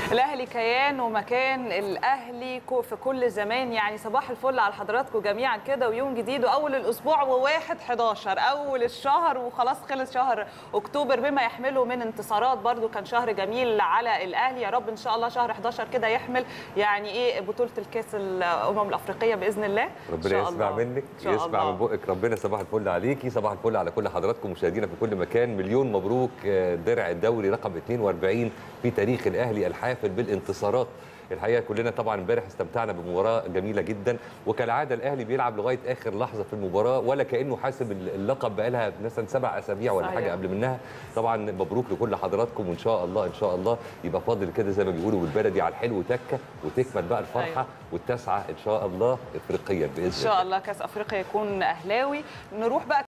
الاهلي كيان ومكان الاهلي كو- في كل زمان يعني صباح الفل على حضراتكم جميعا كده ويوم جديد واول الاسبوع وواحد 11 اول الشهر وخلاص خلص شهر اكتوبر بما يحمله من انتصارات برضو كان شهر جميل على الاهلي يا رب ان شاء الله شهر 11 كده يحمل يعني ايه بطوله الكاس الامم الافريقيه باذن الله إن ربنا شاء يسمع الله. منك إن شاء يسمع الله. من بقك ربنا صباح الفل عليكي صباح الفل على كل حضراتكم مشاهدينا في كل مكان مليون مبروك آه، درع الدوري رقم 42 في تاريخ الاهلي الحافل بالانتصارات الحقيقه كلنا طبعا امبارح استمتعنا بمباراه جميله جدا وكالعاده الاهلي بيلعب لغايه اخر لحظه في المباراه ولا كانه حاسب اللقب بقالها مثلا سبع اسابيع ولا صحيح. حاجه قبل منها طبعا مبروك لكل حضراتكم وان شاء الله ان شاء الله يبقى فاضل كده زي ما بيقولوا بالبلدي على الحلو تكه وتكمل بقى الفرحه أيوة. والتسعه ان شاء الله افريقيا باذن ان شاء الله كاس افريقيا يكون اهلاوي نروح بقى